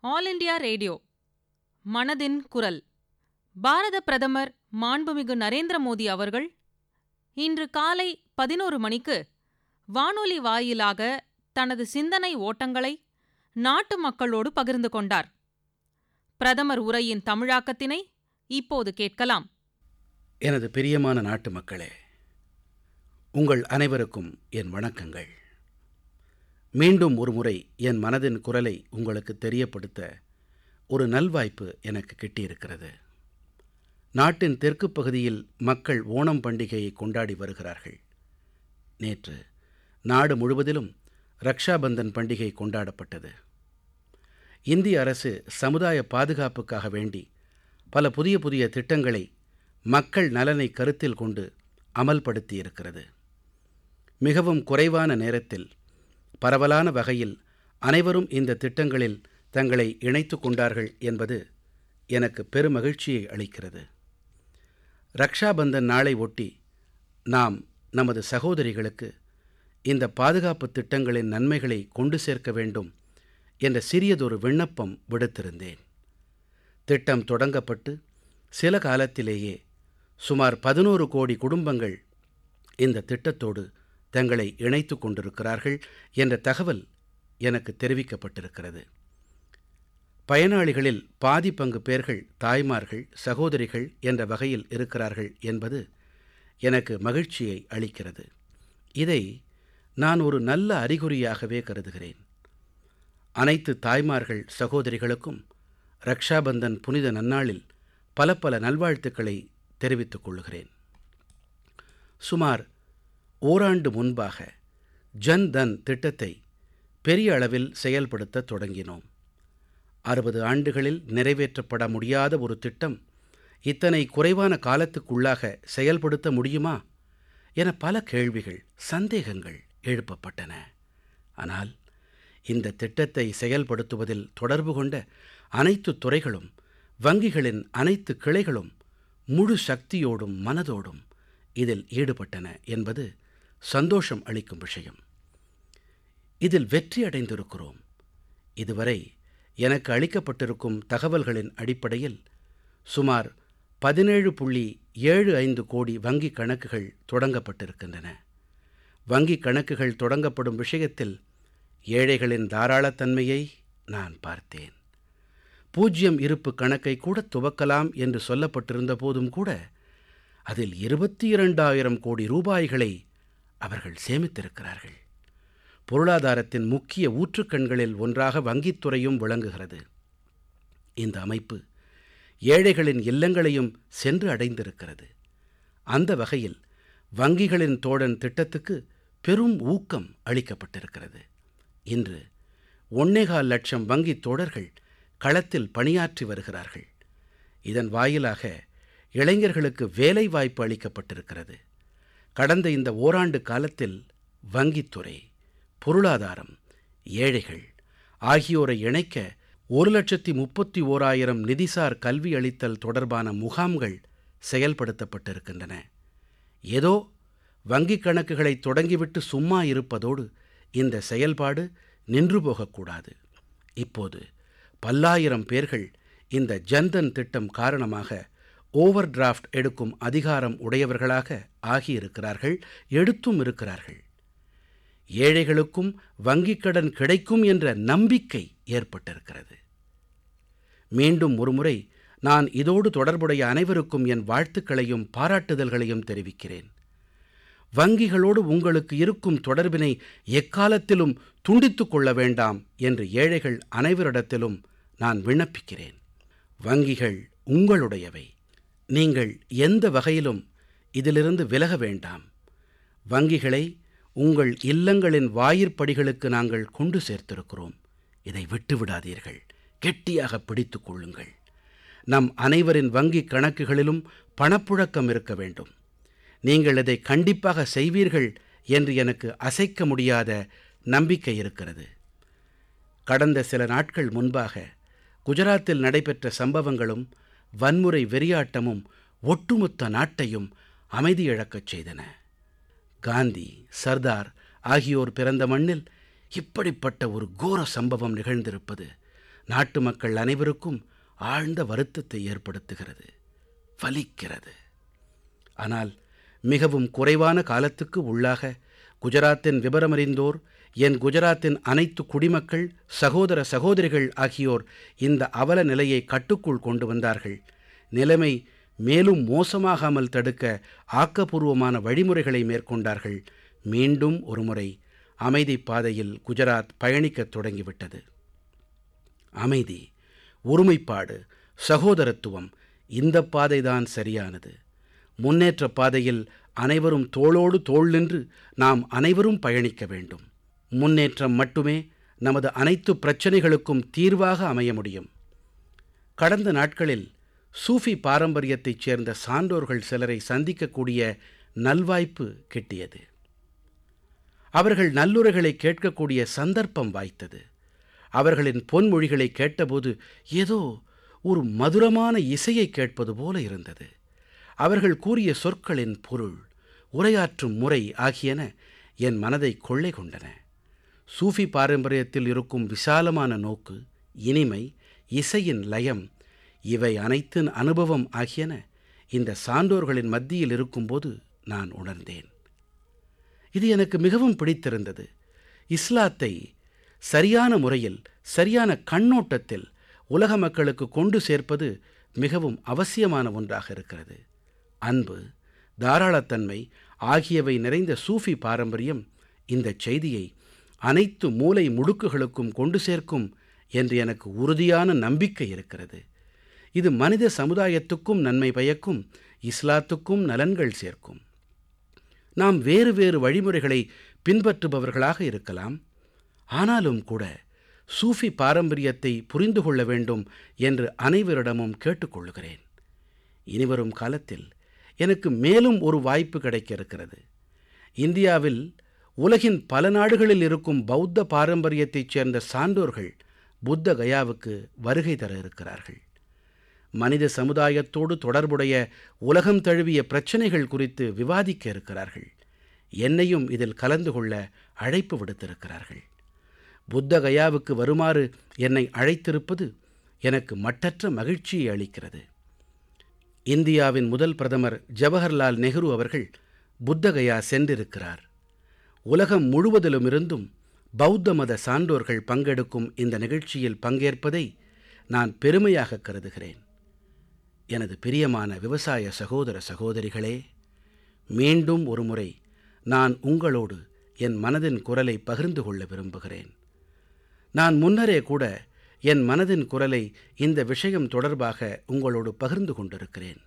all India radio மனதின் குரல் பாரத பிரதமர் மாண்புமிகு நரேந்திர மோடி அவர்கள் இன்று காலை பதினோரு மணிக்கு வானொலி வாயிலாக தனது சிந்தனை ஓட்டங்களை நாட்டு மக்களோடு பகிர்ந்து கொண்டார் பிரதமர் உரையின் தமிழாக்கத்தினை இப்போது கேட்கலாம் எனது பிரியமான நாட்டு மக்களே உங்கள் அனைவருக்கும் என் வணக்கங்கள் மீண்டும் ஒருமுறை என் மனதின் குரலை உங்களுக்கு தெரியப்படுத்த ஒரு நல்வாய்ப்பு எனக்கு கிட்டியிருக்கிறது நாட்டின் தெற்கு பகுதியில் மக்கள் ஓணம் பண்டிகையை கொண்டாடி வருகிறார்கள் நேற்று நாடு முழுவதிலும் ரக்ஷாபந்தன் பண்டிகை கொண்டாடப்பட்டது இந்திய அரசு சமுதாய பாதுகாப்புக்காக வேண்டி பல புதிய புதிய திட்டங்களை மக்கள் நலனை கருத்தில் கொண்டு அமல்படுத்தி இருக்கிறது மிகவும் குறைவான நேரத்தில் பரவலான வகையில் அனைவரும் இந்த திட்டங்களில் தங்களை இணைத்துக் கொண்டார்கள் என்பது எனக்கு பெருமகிழ்ச்சியை அளிக்கிறது ரக்ஷாபந்தன் நாளை ஒட்டி நாம் நமது சகோதரிகளுக்கு இந்த பாதுகாப்பு திட்டங்களின் நன்மைகளை கொண்டு சேர்க்க வேண்டும் என்ற சிறியதொரு விண்ணப்பம் விடுத்திருந்தேன் திட்டம் தொடங்கப்பட்டு சில காலத்திலேயே சுமார் பதினோரு கோடி குடும்பங்கள் இந்த திட்டத்தோடு தங்களை இணைத்துக் கொண்டிருக்கிறார்கள் என்ற தகவல் எனக்கு தெரிவிக்கப்பட்டிருக்கிறது பயனாளிகளில் பாதி பங்கு பேர்கள் தாய்மார்கள் சகோதரிகள் என்ற வகையில் இருக்கிறார்கள் என்பது எனக்கு மகிழ்ச்சியை அளிக்கிறது இதை நான் ஒரு நல்ல அறிகுறியாகவே கருதுகிறேன் அனைத்து தாய்மார்கள் சகோதரிகளுக்கும் ரக்ஷாபந்தன் புனித நன்னாளில் பல பல நல்வாழ்த்துக்களை தெரிவித்துக் கொள்கிறேன் சுமார் ஓராண்டு முன்பாக ஜன் தன் திட்டத்தை பெரிய அளவில் செயல்படுத்த தொடங்கினோம் அறுபது ஆண்டுகளில் நிறைவேற்றப்பட முடியாத ஒரு திட்டம் இத்தனை குறைவான காலத்துக்குள்ளாக செயல்படுத்த முடியுமா என பல கேள்விகள் சந்தேகங்கள் எழுப்பப்பட்டன ஆனால் இந்த திட்டத்தை செயல்படுத்துவதில் தொடர்பு கொண்ட அனைத்து துறைகளும் வங்கிகளின் அனைத்து கிளைகளும் முழு சக்தியோடும் மனதோடும் இதில் ஈடுபட்டன என்பது சந்தோஷம் அளிக்கும் விஷயம் இதில் வெற்றி அடைந்திருக்கிறோம் இதுவரை எனக்கு அளிக்கப்பட்டிருக்கும் தகவல்களின் அடிப்படையில் சுமார் பதினேழு புள்ளி ஏழு ஐந்து கோடி வங்கிக் கணக்குகள் தொடங்கப்பட்டிருக்கின்றன வங்கிக் கணக்குகள் தொடங்கப்படும் விஷயத்தில் ஏழைகளின் தாராளத்தன்மையை நான் பார்த்தேன் பூஜ்யம் இருப்பு கணக்கை கூட துவக்கலாம் என்று சொல்லப்பட்டிருந்த போதும் கூட அதில் இருபத்தி இரண்டாயிரம் கோடி ரூபாய்களை அவர்கள் சேமித்திருக்கிறார்கள் பொருளாதாரத்தின் முக்கிய ஊற்றுக்கண்களில் ஒன்றாக வங்கித்துறையும் விளங்குகிறது இந்த அமைப்பு ஏழைகளின் இல்லங்களையும் சென்று அடைந்திருக்கிறது அந்த வகையில் வங்கிகளின் தோழன் திட்டத்துக்கு பெரும் ஊக்கம் அளிக்கப்பட்டிருக்கிறது இன்று ஒன்னேகால் லட்சம் வங்கித் தோழர்கள் களத்தில் பணியாற்றி வருகிறார்கள் இதன் வாயிலாக இளைஞர்களுக்கு வேலை வாய்ப்பு அளிக்கப்பட்டிருக்கிறது கடந்த இந்த ஓராண்டு காலத்தில் வங்கித்துறை பொருளாதாரம் ஏழைகள் ஆகியோரை இணைக்க ஒரு லட்சத்தி முப்பத்தி ஓராயிரம் நிதிசார் கல்வி அளித்தல் தொடர்பான முகாம்கள் செயல்படுத்தப்பட்டிருக்கின்றன ஏதோ வங்கிக் கணக்குகளை தொடங்கிவிட்டு சும்மா இருப்பதோடு இந்த செயல்பாடு நின்று போகக்கூடாது இப்போது பல்லாயிரம் பேர்கள் இந்த ஜன்தன் திட்டம் காரணமாக ஓவர் டிராஃப்ட் எடுக்கும் அதிகாரம் உடையவர்களாக ஆகியிருக்கிறார்கள் எடுத்தும் இருக்கிறார்கள் ஏழைகளுக்கும் வங்கிக் கடன் கிடைக்கும் என்ற நம்பிக்கை ஏற்பட்டிருக்கிறது மீண்டும் ஒருமுறை நான் இதோடு தொடர்புடைய அனைவருக்கும் என் வாழ்த்துக்களையும் பாராட்டுதல்களையும் தெரிவிக்கிறேன் வங்கிகளோடு உங்களுக்கு இருக்கும் தொடர்பினை எக்காலத்திலும் துண்டித்துக் கொள்ள வேண்டாம் என்று ஏழைகள் அனைவரிடத்திலும் நான் விண்ணப்பிக்கிறேன் வங்கிகள் உங்களுடையவை நீங்கள் எந்த வகையிலும் இதிலிருந்து விலக வேண்டாம் வங்கிகளை உங்கள் இல்லங்களின் வாயிற்படிகளுக்கு நாங்கள் கொண்டு சேர்த்திருக்கிறோம் இதை விட்டுவிடாதீர்கள் கெட்டியாக பிடித்துக் கொள்ளுங்கள் நம் அனைவரின் வங்கிக் கணக்குகளிலும் பணப்புழக்கம் இருக்க வேண்டும் நீங்கள் இதை கண்டிப்பாக செய்வீர்கள் என்று எனக்கு அசைக்க முடியாத நம்பிக்கை இருக்கிறது கடந்த சில நாட்கள் முன்பாக குஜராத்தில் நடைபெற்ற சம்பவங்களும் வன்முறை வெறியாட்டமும் ஒட்டுமொத்த நாட்டையும் அமைதியிழக்கச் செய்தன காந்தி சர்தார் ஆகியோர் பிறந்த மண்ணில் இப்படிப்பட்ட ஒரு கோர சம்பவம் நிகழ்ந்திருப்பது நாட்டு மக்கள் அனைவருக்கும் ஆழ்ந்த வருத்தத்தை ஏற்படுத்துகிறது வலிக்கிறது ஆனால் மிகவும் குறைவான காலத்துக்கு உள்ளாக குஜராத்தின் விபரமறிந்தோர் என் குஜராத்தின் அனைத்து குடிமக்கள் சகோதர சகோதரிகள் ஆகியோர் இந்த அவல நிலையை கட்டுக்குள் கொண்டு வந்தார்கள் நிலைமை மேலும் மோசமாகாமல் தடுக்க ஆக்கப்பூர்வமான வழிமுறைகளை மேற்கொண்டார்கள் மீண்டும் ஒருமுறை அமைதி பாதையில் குஜராத் பயணிக்கத் தொடங்கிவிட்டது அமைதி ஒருமைப்பாடு சகோதரத்துவம் இந்த பாதைதான் சரியானது முன்னேற்ற பாதையில் அனைவரும் தோளோடு தோள் நின்று நாம் அனைவரும் பயணிக்க வேண்டும் முன்னேற்றம் மட்டுமே நமது அனைத்து பிரச்சனைகளுக்கும் தீர்வாக அமைய முடியும் கடந்த நாட்களில் சூஃபி பாரம்பரியத்தைச் சேர்ந்த சான்றோர்கள் சிலரை சந்திக்கக்கூடிய நல்வாய்ப்பு கிட்டியது அவர்கள் நல்லுரைகளை கேட்கக்கூடிய சந்தர்ப்பம் வாய்த்தது அவர்களின் பொன்மொழிகளை கேட்டபோது ஏதோ ஒரு மதுரமான இசையை கேட்பது போல இருந்தது அவர்கள் கூறிய சொற்களின் பொருள் உரையாற்றும் முறை ஆகியன என் மனதை கொள்ளை கொண்டன சூஃபி பாரம்பரியத்தில் இருக்கும் விசாலமான நோக்கு இனிமை இசையின் லயம் இவை அனைத்தின் அனுபவம் ஆகியன இந்த சான்றோர்களின் மத்தியில் இருக்கும்போது நான் உணர்ந்தேன் இது எனக்கு மிகவும் பிடித்திருந்தது இஸ்லாத்தை சரியான முறையில் சரியான கண்ணோட்டத்தில் உலக மக்களுக்கு கொண்டு சேர்ப்பது மிகவும் அவசியமான ஒன்றாக இருக்கிறது அன்பு தாராளத்தன்மை ஆகியவை நிறைந்த சூஃபி பாரம்பரியம் இந்த செய்தியை அனைத்து மூலை முடுக்குகளுக்கும் கொண்டு சேர்க்கும் என்று எனக்கு உறுதியான நம்பிக்கை இருக்கிறது இது மனித சமுதாயத்துக்கும் நன்மை பயக்கும் இஸ்லாத்துக்கும் நலன்கள் சேர்க்கும் நாம் வேறு வேறு வழிமுறைகளை பின்பற்றுபவர்களாக இருக்கலாம் ஆனாலும் கூட சூஃபி பாரம்பரியத்தை புரிந்து கொள்ள வேண்டும் என்று அனைவரிடமும் கேட்டுக்கொள்கிறேன் இனிவரும் காலத்தில் எனக்கு மேலும் ஒரு வாய்ப்பு கிடைக்க இருக்கிறது இந்தியாவில் உலகின் பல நாடுகளில் இருக்கும் பௌத்த பாரம்பரியத்தைச் சேர்ந்த சான்றோர்கள் புத்த கயாவுக்கு வருகை தர இருக்கிறார்கள் மனித சமுதாயத்தோடு தொடர்புடைய உலகம் தழுவிய பிரச்சனைகள் குறித்து விவாதிக்க இருக்கிறார்கள் என்னையும் இதில் கலந்து கொள்ள அழைப்பு விடுத்திருக்கிறார்கள் புத்த கயாவுக்கு வருமாறு என்னை அழைத்திருப்பது எனக்கு மட்டற்ற மகிழ்ச்சியை அளிக்கிறது இந்தியாவின் முதல் பிரதமர் ஜவஹர்லால் நெஹ்ரு அவர்கள் புத்தகயா சென்றிருக்கிறார் உலகம் முழுவதிலுமிருந்தும் பௌத்த மத சான்றோர்கள் பங்கெடுக்கும் இந்த நிகழ்ச்சியில் பங்கேற்பதை நான் பெருமையாக கருதுகிறேன் எனது பிரியமான விவசாய சகோதர சகோதரிகளே மீண்டும் ஒருமுறை நான் உங்களோடு என் மனதின் குரலை பகிர்ந்து கொள்ள விரும்புகிறேன் நான் முன்னரே கூட என் மனதின் குரலை இந்த விஷயம் தொடர்பாக உங்களோடு பகிர்ந்து கொண்டிருக்கிறேன்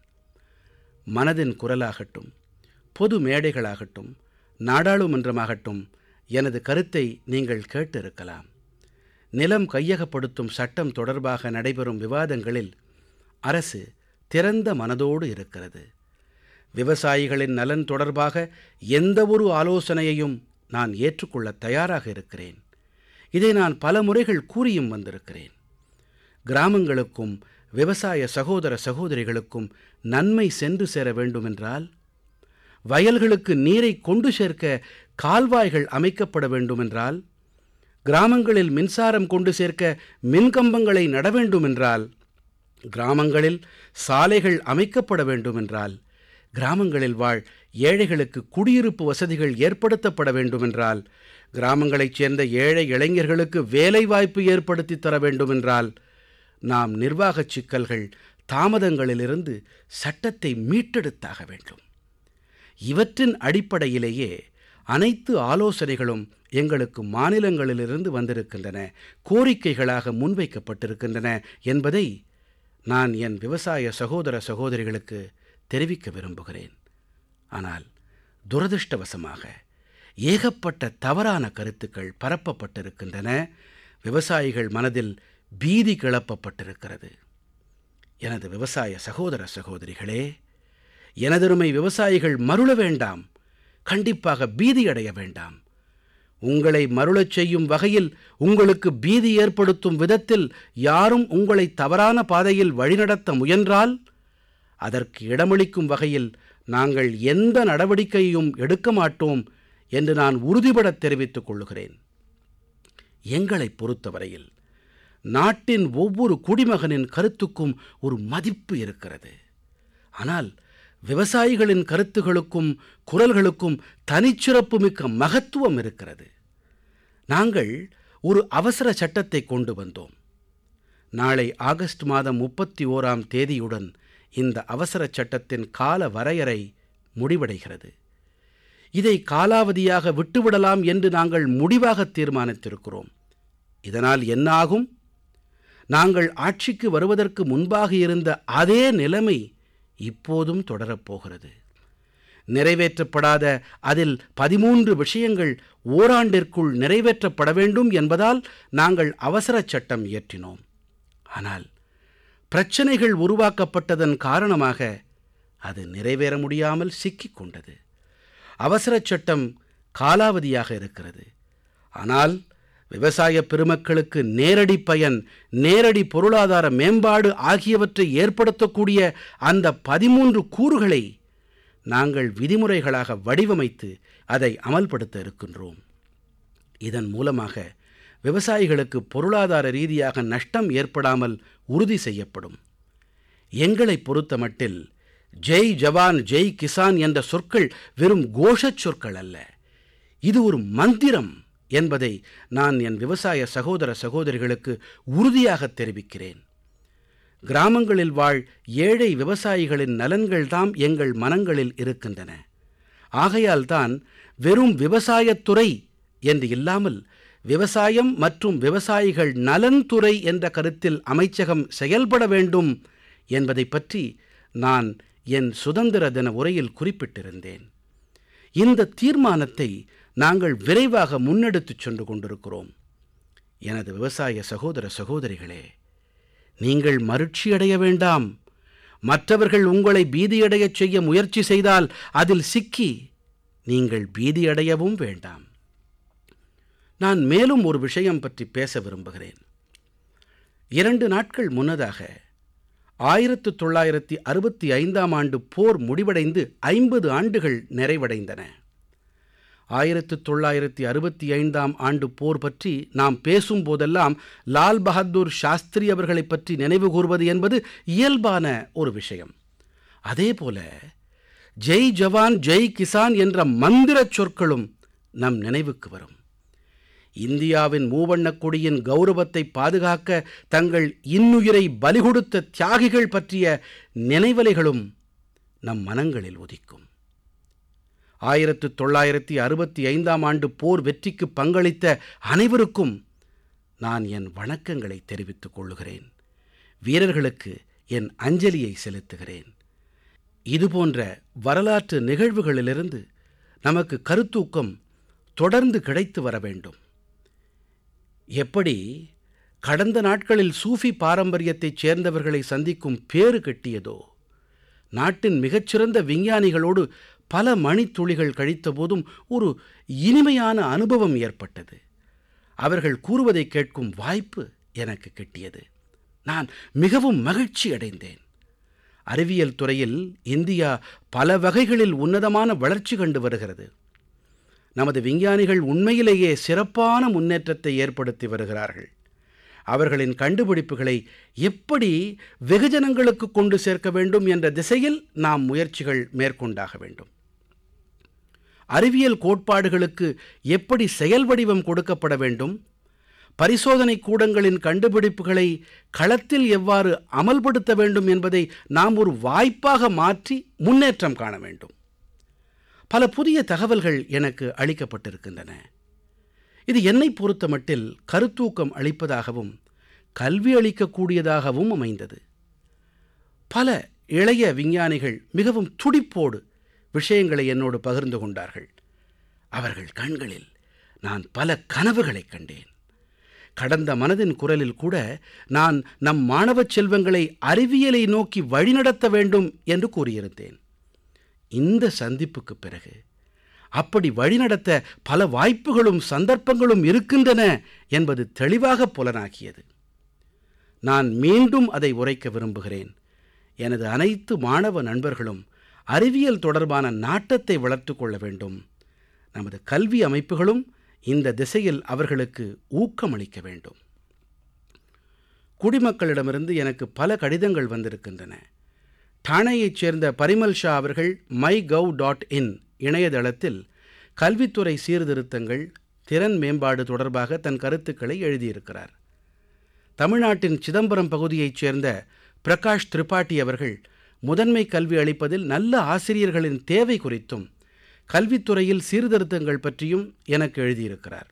மனதின் குரலாகட்டும் பொது மேடைகளாகட்டும் நாடாளுமன்றமாகட்டும் எனது கருத்தை நீங்கள் கேட்டிருக்கலாம் நிலம் கையகப்படுத்தும் சட்டம் தொடர்பாக நடைபெறும் விவாதங்களில் அரசு திறந்த மனதோடு இருக்கிறது விவசாயிகளின் நலன் தொடர்பாக எந்த ஒரு ஆலோசனையையும் நான் ஏற்றுக்கொள்ள தயாராக இருக்கிறேன் இதை நான் பல முறைகள் கூறியும் வந்திருக்கிறேன் கிராமங்களுக்கும் விவசாய சகோதர சகோதரிகளுக்கும் நன்மை சென்று சேர வேண்டுமென்றால் வயல்களுக்கு நீரை கொண்டு சேர்க்க கால்வாய்கள் அமைக்கப்பட வேண்டுமென்றால் கிராமங்களில் மின்சாரம் கொண்டு சேர்க்க மின்கம்பங்களை நட வேண்டுமென்றால் கிராமங்களில் சாலைகள் அமைக்கப்பட வேண்டுமென்றால் கிராமங்களில் வாழ் ஏழைகளுக்கு குடியிருப்பு வசதிகள் ஏற்படுத்தப்பட வேண்டுமென்றால் கிராமங்களைச் சேர்ந்த ஏழை இளைஞர்களுக்கு வேலைவாய்ப்பு ஏற்படுத்தி தர வேண்டுமென்றால் நாம் நிர்வாகச் சிக்கல்கள் தாமதங்களிலிருந்து சட்டத்தை மீட்டெடுத்தாக வேண்டும் இவற்றின் அடிப்படையிலேயே அனைத்து ஆலோசனைகளும் எங்களுக்கு மாநிலங்களிலிருந்து வந்திருக்கின்றன கோரிக்கைகளாக முன்வைக்கப்பட்டிருக்கின்றன என்பதை நான் என் விவசாய சகோதர சகோதரிகளுக்கு தெரிவிக்க விரும்புகிறேன் ஆனால் துரதிருஷ்டவசமாக ஏகப்பட்ட தவறான கருத்துக்கள் பரப்பப்பட்டிருக்கின்றன விவசாயிகள் மனதில் பீதி கிளப்பப்பட்டிருக்கிறது எனது விவசாய சகோதர சகோதரிகளே எனதருமை விவசாயிகள் மருள வேண்டாம் கண்டிப்பாக பீதியடைய வேண்டாம் உங்களை மருளச் செய்யும் வகையில் உங்களுக்கு பீதி ஏற்படுத்தும் விதத்தில் யாரும் உங்களை தவறான பாதையில் வழிநடத்த முயன்றால் அதற்கு இடமளிக்கும் வகையில் நாங்கள் எந்த நடவடிக்கையும் எடுக்க மாட்டோம் என்று நான் உறுதிபடத் தெரிவித்துக் கொள்ளுகிறேன் எங்களைப் பொறுத்தவரையில் நாட்டின் ஒவ்வொரு குடிமகனின் கருத்துக்கும் ஒரு மதிப்பு இருக்கிறது ஆனால் விவசாயிகளின் கருத்துகளுக்கும் குரல்களுக்கும் தனிச்சிறப்பு மிக்க மகத்துவம் இருக்கிறது நாங்கள் ஒரு அவசர சட்டத்தை கொண்டு வந்தோம் நாளை ஆகஸ்ட் மாதம் முப்பத்தி ஓராம் தேதியுடன் இந்த அவசர சட்டத்தின் கால வரையறை முடிவடைகிறது இதை காலாவதியாக விட்டுவிடலாம் என்று நாங்கள் முடிவாக தீர்மானித்திருக்கிறோம் இதனால் என்ன ஆகும் நாங்கள் ஆட்சிக்கு வருவதற்கு முன்பாக இருந்த அதே நிலைமை இப்போதும் தொடரப்போகிறது நிறைவேற்றப்படாத அதில் பதிமூன்று விஷயங்கள் ஓராண்டிற்குள் நிறைவேற்றப்பட வேண்டும் என்பதால் நாங்கள் அவசர சட்டம் இயற்றினோம் ஆனால் பிரச்சனைகள் உருவாக்கப்பட்டதன் காரணமாக அது நிறைவேற முடியாமல் சிக்கிக் கொண்டது அவசர சட்டம் காலாவதியாக இருக்கிறது ஆனால் விவசாய பெருமக்களுக்கு நேரடி பயன் நேரடி பொருளாதார மேம்பாடு ஆகியவற்றை ஏற்படுத்தக்கூடிய அந்த பதிமூன்று கூறுகளை நாங்கள் விதிமுறைகளாக வடிவமைத்து அதை அமல்படுத்த இருக்கின்றோம் இதன் மூலமாக விவசாயிகளுக்கு பொருளாதார ரீதியாக நஷ்டம் ஏற்படாமல் உறுதி செய்யப்படும் எங்களை பொறுத்தமட்டில் ஜெய் ஜவான் ஜெய் கிசான் என்ற சொற்கள் வெறும் கோஷச் சொற்கள் அல்ல இது ஒரு மந்திரம் என்பதை நான் என் விவசாய சகோதர சகோதரிகளுக்கு உறுதியாக தெரிவிக்கிறேன் கிராமங்களில் வாழ் ஏழை விவசாயிகளின் நலன்கள்தாம் எங்கள் மனங்களில் இருக்கின்றன ஆகையால் தான் வெறும் விவசாயத்துறை என்று இல்லாமல் விவசாயம் மற்றும் விவசாயிகள் நலன்துறை என்ற கருத்தில் அமைச்சகம் செயல்பட வேண்டும் என்பதை பற்றி நான் என் சுதந்திர தின உரையில் குறிப்பிட்டிருந்தேன் இந்த தீர்மானத்தை நாங்கள் விரைவாக முன்னெடுத்துச் சென்று கொண்டிருக்கிறோம் எனது விவசாய சகோதர சகோதரிகளே நீங்கள் மருட்சியடைய வேண்டாம் மற்றவர்கள் உங்களை பீதியடையச் செய்ய முயற்சி செய்தால் அதில் சிக்கி நீங்கள் பீதியடையவும் வேண்டாம் நான் மேலும் ஒரு விஷயம் பற்றி பேச விரும்புகிறேன் இரண்டு நாட்கள் முன்னதாக ஆயிரத்து தொள்ளாயிரத்தி அறுபத்தி ஐந்தாம் ஆண்டு போர் முடிவடைந்து ஐம்பது ஆண்டுகள் நிறைவடைந்தன ஆயிரத்து தொள்ளாயிரத்தி அறுபத்தி ஐந்தாம் ஆண்டு போர் பற்றி நாம் பேசும் போதெல்லாம் லால் பகதூர் சாஸ்திரி அவர்களை பற்றி நினைவு கூர்வது என்பது இயல்பான ஒரு விஷயம் அதேபோல ஜெய் ஜவான் ஜெய் கிசான் என்ற மந்திரச் சொற்களும் நம் நினைவுக்கு வரும் இந்தியாவின் மூவண்ணக் கொடியின் கௌரவத்தை பாதுகாக்க தங்கள் இன்னுயிரை பலி கொடுத்த தியாகிகள் பற்றிய நினைவலைகளும் நம் மனங்களில் உதிக்கும் ஆயிரத்து தொள்ளாயிரத்தி அறுபத்தி ஐந்தாம் ஆண்டு போர் வெற்றிக்கு பங்களித்த அனைவருக்கும் நான் என் வணக்கங்களை தெரிவித்துக் கொள்ளுகிறேன் வீரர்களுக்கு என் அஞ்சலியை செலுத்துகிறேன் இதுபோன்ற வரலாற்று நிகழ்வுகளிலிருந்து நமக்கு கருத்தூக்கம் தொடர்ந்து கிடைத்து வர வேண்டும் எப்படி கடந்த நாட்களில் சூஃபி பாரம்பரியத்தைச் சேர்ந்தவர்களை சந்திக்கும் பேறு கிட்டியதோ நாட்டின் மிகச்சிறந்த விஞ்ஞானிகளோடு பல மணித்துளிகள் கழித்த போதும் ஒரு இனிமையான அனுபவம் ஏற்பட்டது அவர்கள் கூறுவதை கேட்கும் வாய்ப்பு எனக்கு கிட்டியது நான் மிகவும் மகிழ்ச்சி அடைந்தேன் அறிவியல் துறையில் இந்தியா பல வகைகளில் உன்னதமான வளர்ச்சி கண்டு வருகிறது நமது விஞ்ஞானிகள் உண்மையிலேயே சிறப்பான முன்னேற்றத்தை ஏற்படுத்தி வருகிறார்கள் அவர்களின் கண்டுபிடிப்புகளை எப்படி வெகுஜனங்களுக்கு கொண்டு சேர்க்க வேண்டும் என்ற திசையில் நாம் முயற்சிகள் மேற்கொண்டாக வேண்டும் அறிவியல் கோட்பாடுகளுக்கு எப்படி செயல் வடிவம் கொடுக்கப்பட வேண்டும் பரிசோதனை கூடங்களின் கண்டுபிடிப்புகளை களத்தில் எவ்வாறு அமல்படுத்த வேண்டும் என்பதை நாம் ஒரு வாய்ப்பாக மாற்றி முன்னேற்றம் காண வேண்டும் பல புதிய தகவல்கள் எனக்கு அளிக்கப்பட்டிருக்கின்றன இது என்னை பொறுத்தமட்டில் கருத்தூக்கம் அளிப்பதாகவும் கல்வி அளிக்கக்கூடியதாகவும் அமைந்தது பல இளைய விஞ்ஞானிகள் மிகவும் துடிப்போடு விஷயங்களை என்னோடு பகிர்ந்து கொண்டார்கள் அவர்கள் கண்களில் நான் பல கனவுகளைக் கண்டேன் கடந்த மனதின் குரலில் கூட நான் நம் மாணவச் செல்வங்களை அறிவியலை நோக்கி வழிநடத்த வேண்டும் என்று கூறியிருந்தேன் இந்த சந்திப்புக்கு பிறகு அப்படி வழிநடத்த பல வாய்ப்புகளும் சந்தர்ப்பங்களும் இருக்கின்றன என்பது தெளிவாக புலனாகியது நான் மீண்டும் அதை உரைக்க விரும்புகிறேன் எனது அனைத்து மாணவ நண்பர்களும் அறிவியல் தொடர்பான நாட்டத்தை வளர்த்து கொள்ள வேண்டும் நமது கல்வி அமைப்புகளும் இந்த திசையில் அவர்களுக்கு ஊக்கமளிக்க வேண்டும் குடிமக்களிடமிருந்து எனக்கு பல கடிதங்கள் வந்திருக்கின்றன டானேயைச் சேர்ந்த பரிமல் ஷா அவர்கள் மை கவ் டாட் இன் இணையதளத்தில் கல்வித்துறை சீர்திருத்தங்கள் திறன் மேம்பாடு தொடர்பாக தன் கருத்துக்களை எழுதியிருக்கிறார் தமிழ்நாட்டின் சிதம்பரம் பகுதியைச் சேர்ந்த பிரகாஷ் திரிபாட்டி அவர்கள் முதன்மை கல்வி அளிப்பதில் நல்ல ஆசிரியர்களின் தேவை குறித்தும் கல்வித்துறையில் சீர்திருத்தங்கள் பற்றியும் எனக்கு எழுதியிருக்கிறார்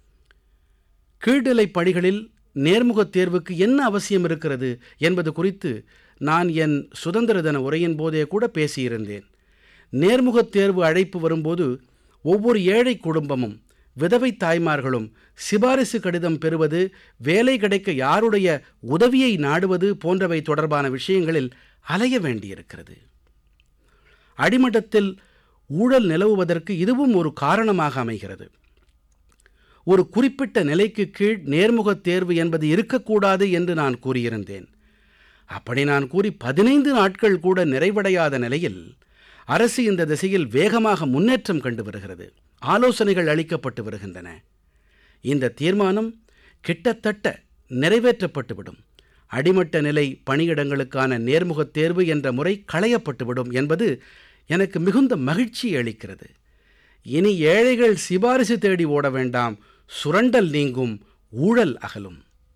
கீழ்நிலைப் பணிகளில் நேர்முகத் தேர்வுக்கு என்ன அவசியம் இருக்கிறது என்பது குறித்து நான் என் சுதந்திர தின உரையின் போதே கூட பேசியிருந்தேன் நேர்முகத் தேர்வு அழைப்பு வரும்போது ஒவ்வொரு ஏழை குடும்பமும் விதவை தாய்மார்களும் சிபாரிசு கடிதம் பெறுவது வேலை கிடைக்க யாருடைய உதவியை நாடுவது போன்றவை தொடர்பான விஷயங்களில் அலைய வேண்டியிருக்கிறது அடிமட்டத்தில் ஊழல் நிலவுவதற்கு இதுவும் ஒரு காரணமாக அமைகிறது ஒரு குறிப்பிட்ட நிலைக்கு கீழ் நேர்முகத் தேர்வு என்பது இருக்கக்கூடாது என்று நான் கூறியிருந்தேன் அப்படி நான் கூறி பதினைந்து நாட்கள் கூட நிறைவடையாத நிலையில் அரசு இந்த திசையில் வேகமாக முன்னேற்றம் கண்டு வருகிறது ஆலோசனைகள் அளிக்கப்பட்டு வருகின்றன இந்த தீர்மானம் கிட்டத்தட்ட நிறைவேற்றப்பட்டுவிடும் அடிமட்ட நிலை பணியிடங்களுக்கான நேர்முகத் தேர்வு என்ற முறை களையப்பட்டுவிடும் என்பது எனக்கு மிகுந்த மகிழ்ச்சியை அளிக்கிறது இனி ஏழைகள் சிபாரிசு தேடி ஓட வேண்டாம் சுரண்டல் நீங்கும் ஊழல் அகலும்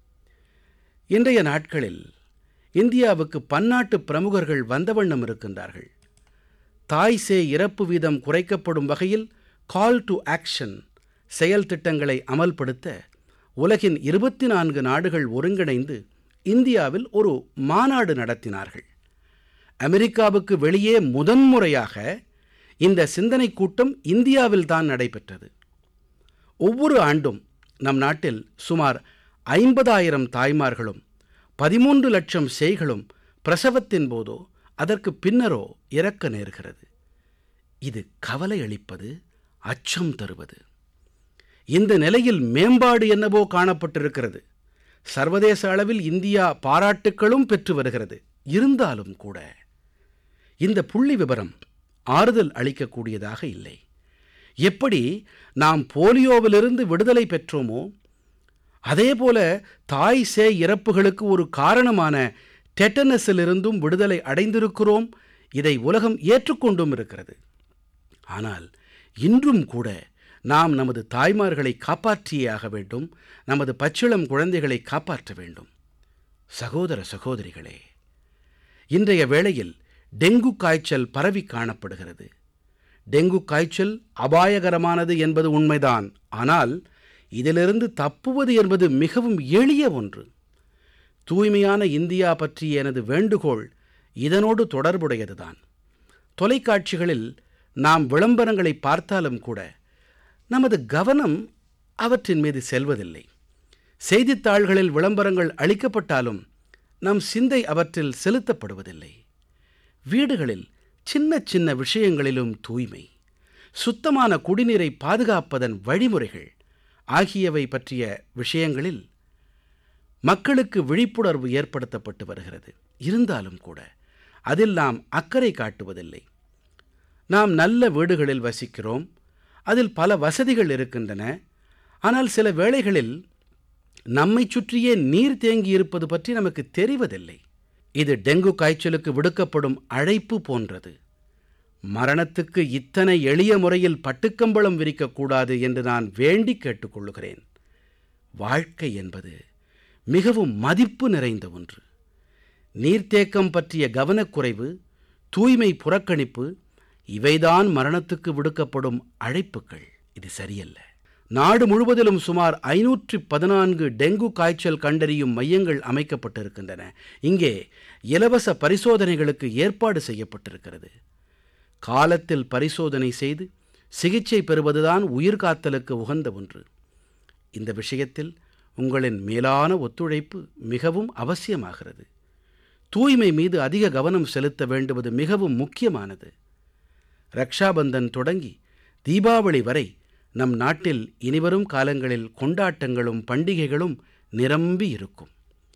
இன்றைய நாட்களில் இந்தியாவுக்கு பன்னாட்டு பிரமுகர்கள் வந்த வண்ணம் இருக்கின்றார்கள் தாய் சே இறப்பு வீதம் குறைக்கப்படும் வகையில் கால் டு ஆக்ஷன் செயல் திட்டங்களை அமல்படுத்த உலகின் இருபத்தி நான்கு நாடுகள் ஒருங்கிணைந்து இந்தியாவில் ஒரு மாநாடு நடத்தினார்கள் அமெரிக்காவுக்கு வெளியே முதன்முறையாக இந்த சிந்தனை கூட்டம் இந்தியாவில் தான் நடைபெற்றது ஒவ்வொரு ஆண்டும் நம் நாட்டில் சுமார் ஐம்பதாயிரம் தாய்மார்களும் பதிமூன்று லட்சம் சேய்களும் பிரசவத்தின் போதோ அதற்கு பின்னரோ இறக்க நேர்கிறது இது கவலை அளிப்பது அச்சம் தருவது இந்த நிலையில் மேம்பாடு என்னவோ காணப்பட்டிருக்கிறது சர்வதேச அளவில் இந்தியா பாராட்டுக்களும் பெற்று வருகிறது இருந்தாலும் கூட இந்த புள்ளி விவரம் ஆறுதல் அளிக்கக்கூடியதாக இல்லை எப்படி நாம் போலியோவிலிருந்து விடுதலை பெற்றோமோ அதேபோல தாய் சே இறப்புகளுக்கு ஒரு காரணமான டெட்டனஸிலிருந்தும் விடுதலை அடைந்திருக்கிறோம் இதை உலகம் ஏற்றுக்கொண்டும் இருக்கிறது ஆனால் இன்றும் கூட நாம் நமது தாய்மார்களை காப்பாற்றியே ஆக வேண்டும் நமது பச்சிளம் குழந்தைகளை காப்பாற்ற வேண்டும் சகோதர சகோதரிகளே இன்றைய வேளையில் டெங்கு காய்ச்சல் பரவி காணப்படுகிறது டெங்கு காய்ச்சல் அபாயகரமானது என்பது உண்மைதான் ஆனால் இதிலிருந்து தப்புவது என்பது மிகவும் எளிய ஒன்று தூய்மையான இந்தியா பற்றிய எனது வேண்டுகோள் இதனோடு தொடர்புடையதுதான் தொலைக்காட்சிகளில் நாம் விளம்பரங்களை பார்த்தாலும் கூட நமது கவனம் அவற்றின் மீது செல்வதில்லை செய்தித்தாள்களில் விளம்பரங்கள் அளிக்கப்பட்டாலும் நம் சிந்தை அவற்றில் செலுத்தப்படுவதில்லை வீடுகளில் சின்ன சின்ன விஷயங்களிலும் தூய்மை சுத்தமான குடிநீரை பாதுகாப்பதன் வழிமுறைகள் ஆகியவை பற்றிய விஷயங்களில் மக்களுக்கு விழிப்புணர்வு ஏற்படுத்தப்பட்டு வருகிறது இருந்தாலும் கூட அதில் நாம் அக்கறை காட்டுவதில்லை நாம் நல்ல வீடுகளில் வசிக்கிறோம் அதில் பல வசதிகள் இருக்கின்றன ஆனால் சில வேளைகளில் நம்மைச் சுற்றியே நீர் தேங்கி இருப்பது பற்றி நமக்கு தெரிவதில்லை இது டெங்கு காய்ச்சலுக்கு விடுக்கப்படும் அழைப்பு போன்றது மரணத்துக்கு இத்தனை எளிய முறையில் பட்டுக்கம்பளம் விரிக்கக்கூடாது என்று நான் வேண்டி கேட்டுக்கொள்ளுகிறேன் வாழ்க்கை என்பது மிகவும் மதிப்பு நிறைந்த ஒன்று நீர்த்தேக்கம் பற்றிய கவனக்குறைவு தூய்மை புறக்கணிப்பு இவைதான் மரணத்துக்கு விடுக்கப்படும் அழைப்புகள் இது சரியல்ல நாடு முழுவதிலும் சுமார் ஐநூற்றி பதினான்கு டெங்கு காய்ச்சல் கண்டறியும் மையங்கள் அமைக்கப்பட்டிருக்கின்றன இங்கே இலவச பரிசோதனைகளுக்கு ஏற்பாடு செய்யப்பட்டிருக்கிறது காலத்தில் பரிசோதனை செய்து சிகிச்சை பெறுவதுதான் உயிர்காத்தலுக்கு உகந்த ஒன்று இந்த விஷயத்தில் உங்களின் மேலான ஒத்துழைப்பு மிகவும் அவசியமாகிறது தூய்மை மீது அதிக கவனம் செலுத்த வேண்டுவது மிகவும் முக்கியமானது ரக்ஷாபந்தன் தொடங்கி தீபாவளி வரை நம் நாட்டில் இனிவரும் காலங்களில் கொண்டாட்டங்களும் பண்டிகைகளும் நிரம்பி இருக்கும்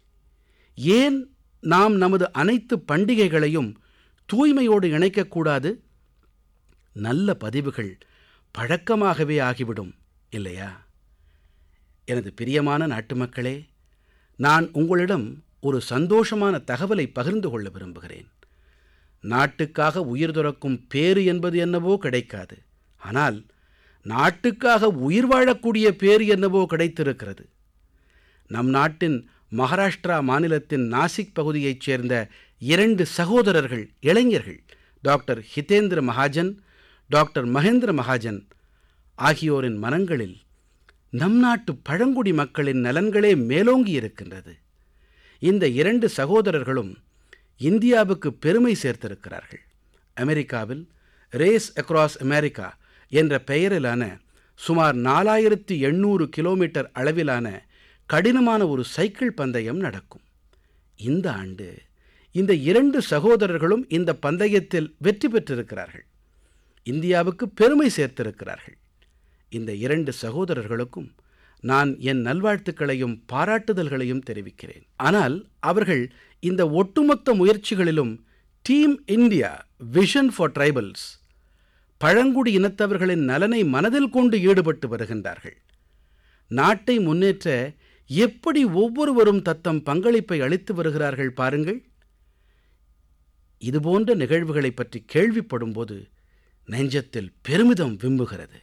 ஏன் நாம் நமது அனைத்து பண்டிகைகளையும் தூய்மையோடு இணைக்கக்கூடாது நல்ல பதிவுகள் பழக்கமாகவே ஆகிவிடும் இல்லையா எனது பிரியமான நாட்டுமக்களே நான் உங்களிடம் ஒரு சந்தோஷமான தகவலை பகிர்ந்து கொள்ள விரும்புகிறேன் நாட்டுக்காக உயிர் துறக்கும் பேறு என்பது என்னவோ கிடைக்காது ஆனால் நாட்டுக்காக உயிர் வாழக்கூடிய பேறு என்னவோ கிடைத்திருக்கிறது நம் நாட்டின் மகாராஷ்டிரா மாநிலத்தின் நாசிக் பகுதியைச் சேர்ந்த இரண்டு சகோதரர்கள் இளைஞர்கள் டாக்டர் ஹிதேந்திர மகாஜன் டாக்டர் மகேந்திர மகாஜன் ஆகியோரின் மனங்களில் நம் நாட்டு பழங்குடி மக்களின் நலன்களே மேலோங்கி இருக்கின்றது இந்த இரண்டு சகோதரர்களும் இந்தியாவுக்கு பெருமை சேர்த்திருக்கிறார்கள் அமெரிக்காவில் ரேஸ் அக்ராஸ் அமெரிக்கா என்ற பெயரிலான சுமார் நாலாயிரத்து எண்ணூறு கிலோமீட்டர் அளவிலான கடினமான ஒரு சைக்கிள் பந்தயம் நடக்கும் இந்த ஆண்டு இந்த இரண்டு சகோதரர்களும் இந்த பந்தயத்தில் வெற்றி பெற்றிருக்கிறார்கள் இந்தியாவுக்கு பெருமை சேர்த்திருக்கிறார்கள் இந்த இரண்டு சகோதரர்களுக்கும் நான் என் நல்வாழ்த்துக்களையும் பாராட்டுதல்களையும் தெரிவிக்கிறேன் ஆனால் அவர்கள் இந்த ஒட்டுமொத்த முயற்சிகளிலும் team India vision for tribals பழங்குடி இனத்தவர்களின் நலனை மனதில் கொண்டு ஈடுபட்டு வருகின்றார்கள் நாட்டை முன்னேற்ற எப்படி ஒவ்வொருவரும் தத்தம் பங்களிப்பை அளித்து வருகிறார்கள் பாருங்கள் இதுபோன்ற நிகழ்வுகளைப் பற்றி கேள்விப்படும்போது நெஞ்சத்தில் பெருமிதம் விம்புகிறது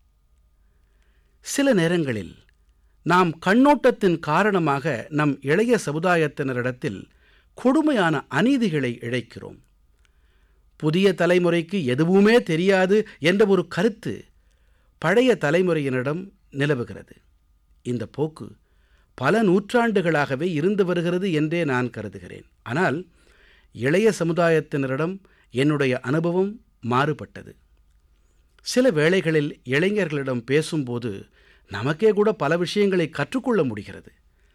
சில நேரங்களில் நாம் கண்ணோட்டத்தின் காரணமாக நம் இளைய சமுதாயத்தினரிடத்தில் கொடுமையான அநீதிகளை இழைக்கிறோம் புதிய தலைமுறைக்கு எதுவுமே தெரியாது என்ற ஒரு கருத்து பழைய தலைமுறையினரிடம் நிலவுகிறது இந்த போக்கு பல நூற்றாண்டுகளாகவே இருந்து வருகிறது என்றே நான் கருதுகிறேன் ஆனால் இளைய சமுதாயத்தினரிடம் என்னுடைய அனுபவம் மாறுபட்டது சில வேளைகளில் இளைஞர்களிடம் பேசும்போது நமக்கே கூட பல விஷயங்களை கற்றுக்கொள்ள முடிகிறது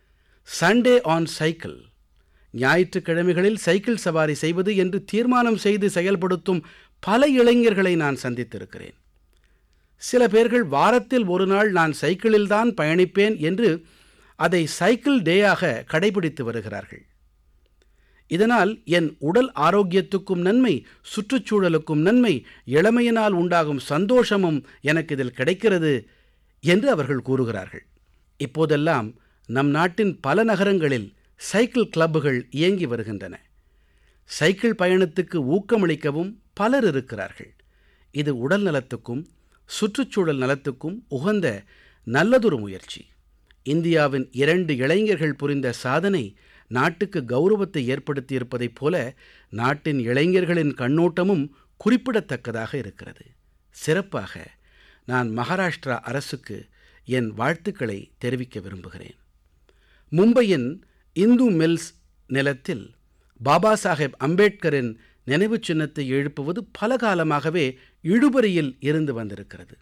சண்டே ஆன் சைக்கிள் ஞாயிற்றுக்கிழமைகளில் சைக்கிள் சவாரி செய்வது என்று தீர்மானம் செய்து செயல்படுத்தும் பல இளைஞர்களை நான் சந்தித்திருக்கிறேன் சில பேர்கள் வாரத்தில் ஒரு நாள் நான் சைக்கிளில்தான் பயணிப்பேன் என்று அதை சைக்கிள் டேயாக கடைபிடித்து வருகிறார்கள் இதனால் என் உடல் ஆரோக்கியத்துக்கும் நன்மை சுற்றுச்சூழலுக்கும் நன்மை இளமையினால் உண்டாகும் சந்தோஷமும் எனக்கு இதில் கிடைக்கிறது என்று அவர்கள் கூறுகிறார்கள் இப்போதெல்லாம் நம் நாட்டின் பல நகரங்களில் சைக்கிள் கிளப்புகள் இயங்கி வருகின்றன சைக்கிள் பயணத்துக்கு ஊக்கமளிக்கவும் பலர் இருக்கிறார்கள் இது உடல் நலத்துக்கும் சுற்றுச்சூழல் நலத்துக்கும் உகந்த நல்லதொரு முயற்சி இந்தியாவின் இரண்டு இளைஞர்கள் புரிந்த சாதனை நாட்டுக்கு கௌரவத்தை ஏற்படுத்தியிருப்பதைப் போல நாட்டின் இளைஞர்களின் கண்ணோட்டமும் குறிப்பிடத்தக்கதாக இருக்கிறது சிறப்பாக நான் மகாராஷ்டிரா அரசுக்கு என் வாழ்த்துக்களை தெரிவிக்க விரும்புகிறேன் மும்பையின் இந்து மில்ஸ் நிலத்தில் பாபா சாஹேப் அம்பேத்கரின் நினைவு சின்னத்தை எழுப்புவது பல காலமாகவே இழுபறியில் இருந்து வந்திருக்கிறது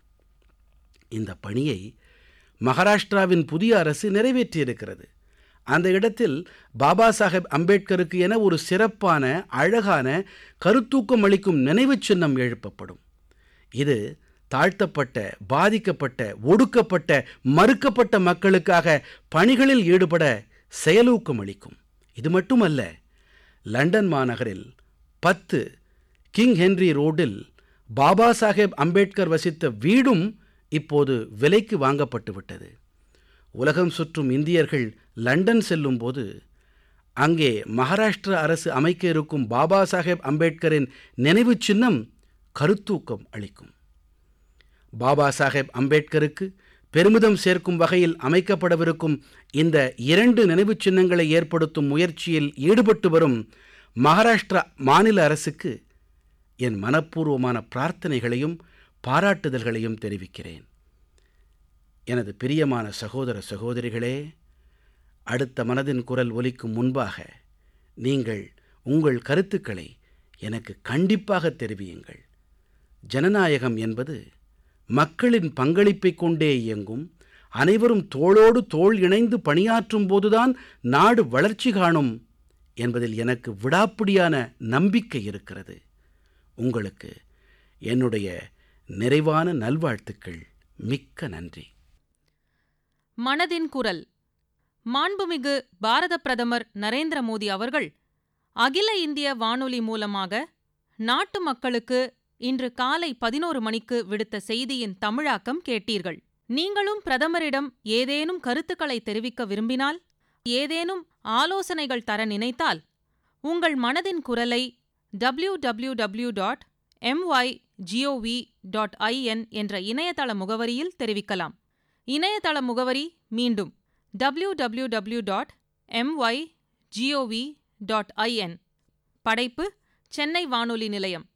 இந்த பணியை மகாராஷ்டிராவின் புதிய அரசு நிறைவேற்றியிருக்கிறது அந்த இடத்தில் பாபா சாஹேப் அம்பேத்கருக்கு என ஒரு சிறப்பான அழகான கருத்தூக்கம் அளிக்கும் நினைவுச் சின்னம் எழுப்பப்படும் இது தாழ்த்தப்பட்ட பாதிக்கப்பட்ட ஒடுக்கப்பட்ட மறுக்கப்பட்ட மக்களுக்காக பணிகளில் ஈடுபட செயலூக்கம் அளிக்கும் இது மட்டுமல்ல லண்டன் மாநகரில் பத்து கிங் ஹென்றி ரோடில் பாபா சாஹேப் அம்பேத்கர் வசித்த வீடும் இப்போது விலைக்கு வாங்கப்பட்டு விட்டது உலகம் சுற்றும் இந்தியர்கள் லண்டன் செல்லும்போது அங்கே மகாராஷ்டிர அரசு அமைக்க இருக்கும் பாபா சாஹேப் அம்பேத்கரின் நினைவு சின்னம் கருத்தூக்கம் அளிக்கும் பாபா சாஹேப் அம்பேத்கருக்கு பெருமிதம் சேர்க்கும் வகையில் அமைக்கப்படவிருக்கும் இந்த இரண்டு நினைவுச் சின்னங்களை ஏற்படுத்தும் முயற்சியில் ஈடுபட்டு வரும் மகாராஷ்டிரா மாநில அரசுக்கு என் மனப்பூர்வமான பிரார்த்தனைகளையும் பாராட்டுதல்களையும் தெரிவிக்கிறேன் எனது பிரியமான சகோதர சகோதரிகளே அடுத்த மனதின் குரல் ஒலிக்கும் முன்பாக நீங்கள் உங்கள் கருத்துக்களை எனக்கு கண்டிப்பாக தெரிவியுங்கள் ஜனநாயகம் என்பது மக்களின் பங்களிப்பைக் கொண்டே இயங்கும் அனைவரும் தோளோடு தோள் இணைந்து பணியாற்றும் போதுதான் நாடு வளர்ச்சி காணும் என்பதில் எனக்கு விடாப்பிடியான நம்பிக்கை இருக்கிறது உங்களுக்கு என்னுடைய நிறைவான நல்வாழ்த்துக்கள் மிக்க நன்றி மனதின் குரல் மாண்புமிகு பாரத பிரதமர் நரேந்திர மோடி அவர்கள் அகில இந்திய வானொலி மூலமாக நாட்டு மக்களுக்கு இன்று காலை பதினோரு மணிக்கு விடுத்த செய்தியின் தமிழாக்கம் கேட்டீர்கள் நீங்களும் பிரதமரிடம் ஏதேனும் கருத்துக்களை தெரிவிக்க விரும்பினால் ஏதேனும் ஆலோசனைகள் தர நினைத்தால் உங்கள் மனதின் குரலை W W W dot M Y G O V dot I N என்ற இணையதள முகவரியில் தெரிவிக்கலாம் இணையதள முகவரி மீண்டும் W W W dot M Y G O V dot I N படைப்பு சென்னை வானொலி நிலையம்